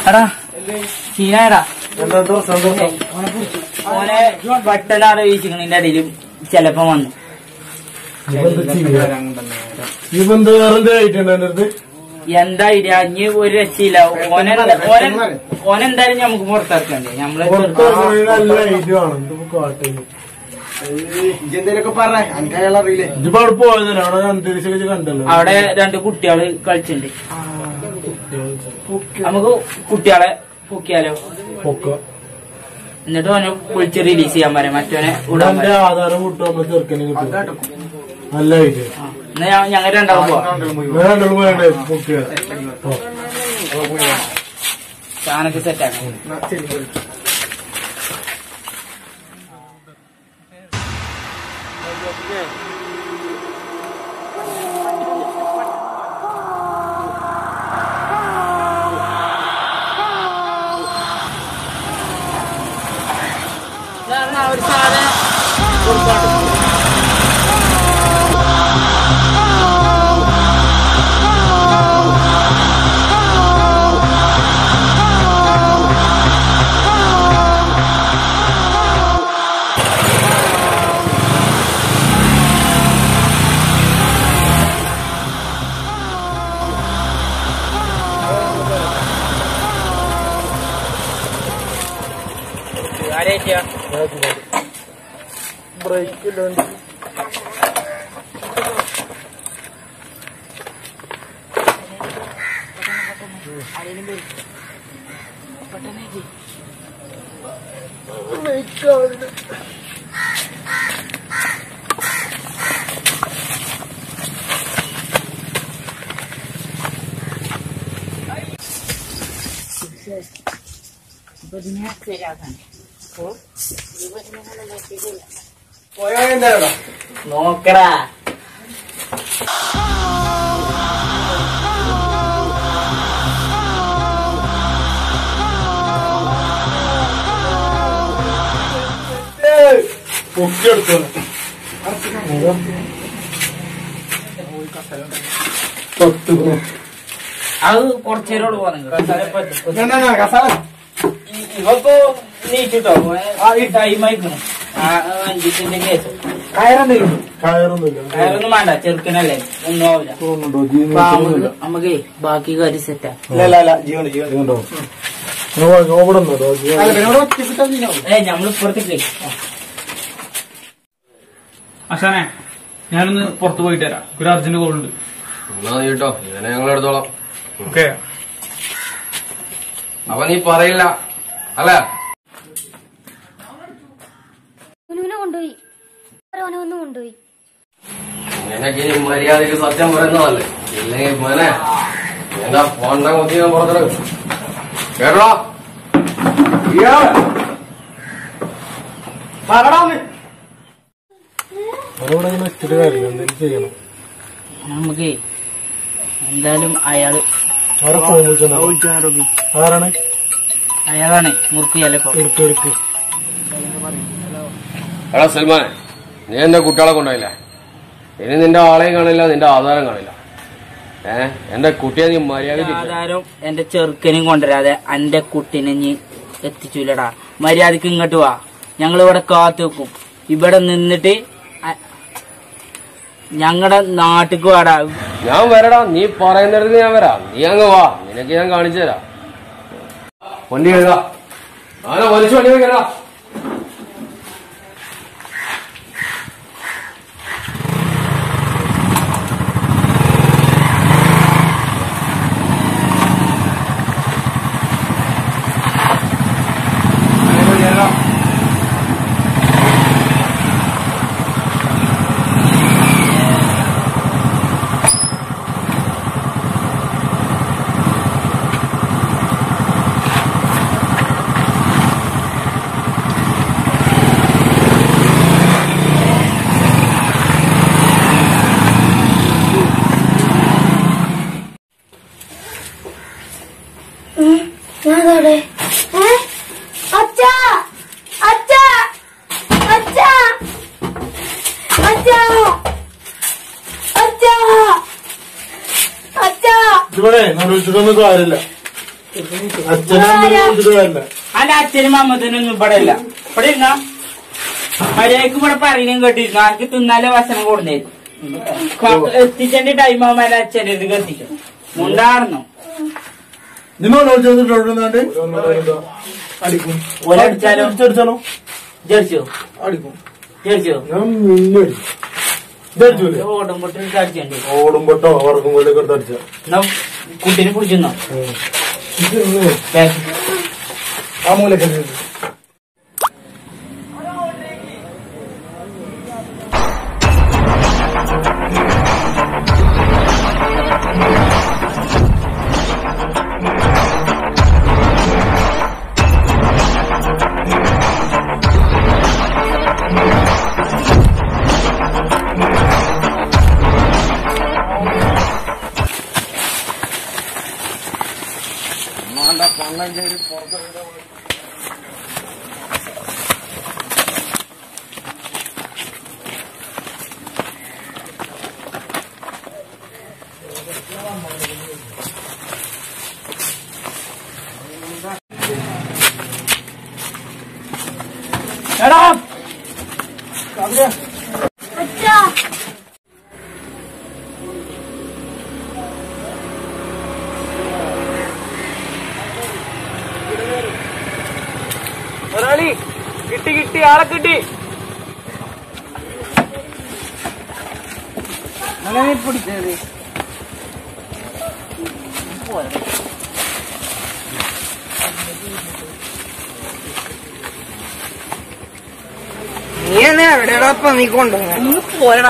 എടാ ചീനായടാ എന്താ സന്തോഷം ഓനെ പെട്ടെന്നാണ് വീശിക്കണിന്റെ അടിയിലും ചെലപ്പോ വന്നു ഇവന്ത് വേറെ ആയിട്ടുണ്ട് എന്റെ അടുത്ത് എന്താ ഐഡിയ ഇനി ഒരു രക്ഷയില്ല ഓനെ ഓനെ ഓനെന്തായാലും നമുക്ക് പുറത്തിറക്കണ്ടേ നമ്മള് പുറത്തിറങ്ങുന്നത് നല്ല ഐഡിയ ആണ് ഇത് കാട്ടുന്നു ഇജെന്തേലൊക്കെ പറഞ്ഞ എനിക്ക് അയാൾ അറിയില്ലേ ഇതിപ്പോ അവിടെ പോയതല്ലേ അവിടെ അന്തരീക്ഷം വെച്ച് കണ്ടല്ലോ അവിടെ രണ്ട് കുട്ടികള് കളിച്ചിട്ടുണ്ട് നമുക്ക് കുട്ടികളെ പൊക്കിയാലോ പൊക്ക എന്നിട്ട് ഓനെ വിളിച്ച് റിലീസ് ചെയ്യാൻ പറയാം മറ്റോനെ വിടാൻ എന്റെ പറയാം ആധാരം വിട്ടു നമ്മൾ ചെറുക്കനെ കിട്ടും നല്ല ഐഡിയ ആ. എന്നാ ഞാൻ- ഞങ്ങൾ രണ്ടാളും പോവാം ഞാൻ രണ്ടു പോയണ്ടേ പൊക്കിയ സാധനമൊക്കെ സെറ്റാക്കാം ഒരു സാധനം ആരേറ്റാ ബ്രേക്ക് പോയോ എന്താ നോക്കടാ പൊക്കിയെടുത്തു അത് കുറച്ചേരോട് പറഞ്ഞു കസാല ഇവപ്പോ നീച്ചിട്ടോ ഈ ടൈം ആയിക്കണം അഞ്ചിന്റെ കേസ് കയറെന്തെങ്കിലും കയറൊന്നുമില്ല വേറൊന്നും വേണ്ട ചെറുക്കനല്ലേ ഒന്നും ആവില്ല തോന്നുന്നുണ്ടോ അപ്പൊ നമുക്ക് നമുക്കേ ബാക്കി കാര്യം സെറ്റാ ഇല്ല ഇല്ല ഇല്ല ജീവൻ ജീവൻ ജീവനുണ്ടോ ഓവിടെ ഉണ്ടോ അല്ല പിന്നെ ഇവിടെ ഒറ്റ കിട്ടാൻ ജീവനാവും ഏ നമ്മൾ ഇപ്പുറത്തേക്ക് അശാനെ ഞാനൊന്ന് പുറത്ത് പോയിട്ട് വരാം ഒരു അർജന്റ് കോൾ ഉണ്ട് എന്നാ നീ കേട്ടോ ഇവനെ ഞങ്ങൾ എടുത്തോളാം ഓക്കെ അപ്പൊ നീ പറയില്ല അല്ലേ ഓനുവിനെ കൊണ്ടുപോയി ഓനൊന്ന് കൊണ്ടുപോയി നിനക്ക് ഈ മര്യാദക്ക് സത്യം പറയുന്നതല്ലേ ഇല്ലെങ്കിൽ മോനെ എന്താ പോണ്ട കൊത്തി ഞാൻ പുറത്തിറക്കും കേട്ടോ അതവിടെ ഇങ്ങനെ വെച്ചിട്ട് കാര്യമില്ല എന്തെങ്കിലും ചെയ്യണം നമുക്ക് എന്തായാലും അയാള് ആരെ ഫോൺ വിളിച്ചോ ആരാണ് അയാളാണ് മുറുക്ക് ചിലപ്പോ എടുക്ക് എടുക്ക് എടാ സൽമാനെ നീ എന്റെ കുട്ടികളെ കൊണ്ടുപോയില്ലേ ഇനി നിന്റെ ആളെയും കാണില്ല നിന്റെ ആധാരം കാണില്ല ഏ എന്റെ കുട്ടിയെ നീ മര്യാദ ആധാരം എന്റെ ചെറുക്കനും കൊണ്ടുവരാതെ എന്റെ കുട്ടിനെ നീ എത്തിച്ചൂലടാ മര്യാദക്ക് ഇങ്ങോട്ട് വാ ഞങ്ങൾ ഇവിടെ കാത്തു വെക്കും ഇവിടെ നിന്നിട്ട് അ- ഞങ്ങളുടെ നാട്ടിക്ക് വാടാ ഞാൻ വരടാ നീ പറയുന്നിടത്ത് ഞാൻ വരാം നീ അങ്ങ് വാ നിനക്ക് ഞാൻ കാണിച്ചു തരാം വണ്ടി എഴുതാ ആന വലിച്ചു വണ്ടി വെക്കടാ ഞാനവിടെ അച്ഛാ അച്ഛാ അച്ഛാ അച്ഛാ അച്ഛാ അച്ഛാ ഇവിടെ നടുവിച്ചിട്ടൊന്നും കാര്യമില്ല അച്ഛനെ അമ്മേനെ വിളിച്ചിട്ട് കാര്യമില്ല അല്ല അച്ഛനും അമ്മത്തിനൊന്നും ഇവിടെ ഇല്ല ഇവിടെ ഇരുന്ന മര്യാദക്ക് ഇവിടെ പറയുന്നതും കേട്ടിരുന്നു ആർക്ക് തിന്നാലേ ഭക്ഷണം കൊടുന്നേരും എത്തിച്ചേണ്ട ടൈം ആവുമ്പോ അല്ല അച്ഛൻ്റെ അടുത്ത് എത്തിച്ചു ഉണ്ടായിരുന്നു നിങ്ങൾ വിളിച്ചിട്ടുണ്ടാണ്ട് അടിക്കും ഒരടിച്ചാലോ അടിച്ചാലോ ജെറിച്ചോ അടിക്കും ജെറിച്ചോ ഞാൻ മിന്നടി ഇതടിച്ചൂലേ ഓടുമ്പോട്ട് അടിച്ചോണ്ട് ഓടുമ്പോട്ടോ വർക്കും കൊല്ലൊക്കെ എടുത്ത് അടിച്ച എന്നാ കുട്ടീനെ പിടിച്ചോ ആ മൂലൊക്കെ എടാ അച്ഛാ ഒരാളി കിട്ടി കിട്ടി ആളെ കിട്ടി അങ്ങനെ പിടിച്ചത് നീ എന്നെ എവിടെയാടാ ഇപ്പൊ നീ കൊണ്ടുപോകുന്നത് നീ പോരടാ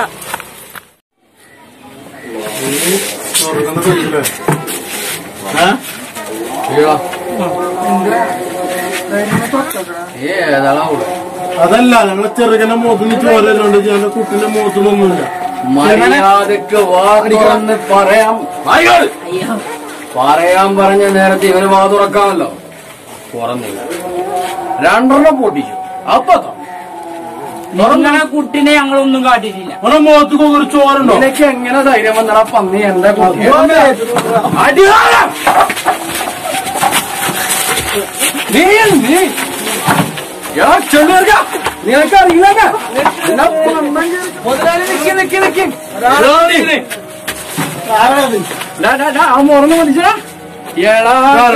ഏതാളാ ഇവിടെ അതല്ല ഞങ്ങളെ ചെറുക്കന്റെ മുഖത്തിന് ചോരല്ലോണ്ട് ഞങ്ങളുടെ കുട്ടിന്റെ മുഖത്തിനൊന്നുമില്ല മര്യാദക്ക് വാതുറന്ന് പറയാം ആയിക്കോട്ടെ. പറയാൻ പറഞ്ഞ നേരത്തെ ഇവന് വാ തുറക്കാമല്ലോ തുറന്നില്ല രണ്ടെണ്ണം പൊട്ടിച്ചു അപ്പൊ തുറന്നു. നിങ്ങളെ കുട്ടിനെ ഞങ്ങളൊന്നും കാട്ടിയിട്ടില്ല അവനെ മുഖത്ത് ഒരു ചോരുണ്ടോ നിനക്ക് എങ്ങനെ ധൈര്യം വന്നടാ പന്നി എന്റെ കുട്ടി അടിവാരം നീ നീ എടാ ചെള്ളിയർക്ക നിനക്ക് അറിയില്ല മുതലാളി നിക്ക് നിക്ക് നിക്ക് ഡാ, ഡാ, ഡാ, ആ മുറന്ന് മനുഷ്യരാ എടാ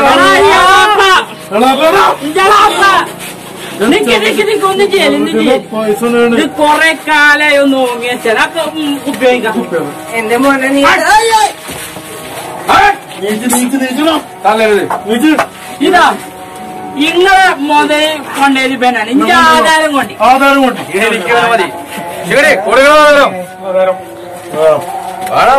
നിക്ക് നിക്ക് നിക്ക് ഒന്ന് ചെയ്യല് ഒന്ന് ചെയ്യല് പൈസ ഇത് കൊറേ കാലായി ഒന്ന് ഓങ്ങിയ അതൊക്കെ ഉപയോഗിക്കാം എന്റെ മോനെ നീ നീച്ച് നീച്ച് നീച്ചണം തല്ലരുത് നീച്ച് ഇതാ ഇങ്ങളെ മുതൽ കൊണ്ടേത് പേനാണ് ഇന്റെ ആധാരം കൊണ്ട് ആധാരം കൊണ്ട് എനിക്ക് മതി ശരി കൊടുക്കണോ ആ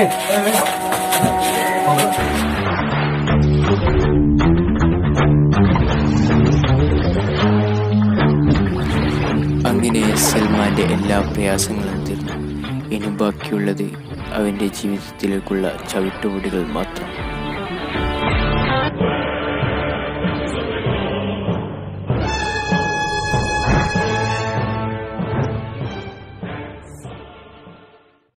അങ്ങനെ സൽമാന്റെ എല്ലാ പ്രയാസങ്ങളും തീർന്നു ഇനി ബാക്കിയുള്ളത് അവന്റെ ജീവിതത്തിലേക്കുള്ള ചവിട്ടുപടികൾ മാത്രം